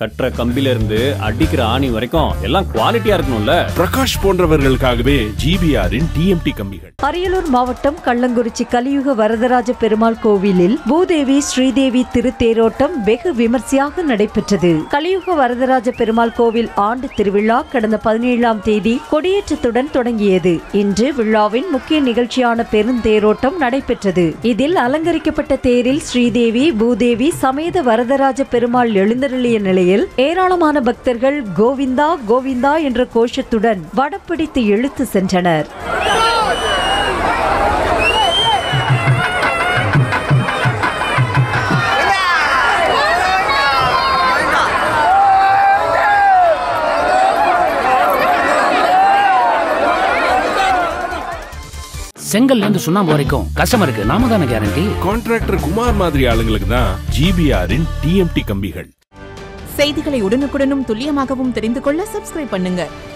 கட்டுற கம்பில இருந்து அடிக்கிற ஆணி வரைக்கும் எல்லாம் குவாலிட்டியா இருக்கணும்ல பிரகாஷ் போன்றவர்களுக்காகவே ஜிபிஆரின் டிஎம்டி கம்பிகள் அரியலூர் மாவட்டம் கள்ளங்குறிச்சி கலியுக வரதராஜ பெருமாள் கோவிலில் பூதேவி ஸ்ரீதேவி திருத்தேரோட்டம் வெகு விமர்சையாக நடைபெற்றது கலியுக வரதராஜ பெருமாள் கோவில் ஆண்டு திருவிழா கடந்த பதினேழாம் தேதி கொடியேற்றத்துடன் தொடங்கியது இன்று விழாவின் முக்கிய நிகழ்ச்சியான பெருந்தேரோட்டம் நடைபெற்றது இதில் அலங்கரிக்கப்பட்ட தேரில் ஸ்ரீதேவி பூதேவி சமேத வரதராஜ பெருமாள் எழுந்தருளிய நிலையில் ஏராளமான பக்தர்கள் கோவிந்தா கோவிந்தா என்ற கோஷத்துடன் வடப்பிடித்து இழுத்து சென்றனர் செங்கல்ல இருந்து சுண்ணாம்பு வரைக்கும் கஸ்டமருக்கு நாம தானே கேரண்டி கான்ட்ராக்டர் குமார் மாதிரி ஆளுங்களுக்கு தான் ஜிபிஆரின் டிஎம்டி கம்பிகள் செய்திகளை உடனுக்குடனும் துல்லியமாகவும் தெரிந்து கொள்ள சப்ஸ்கிரைப் பண்ணுங்க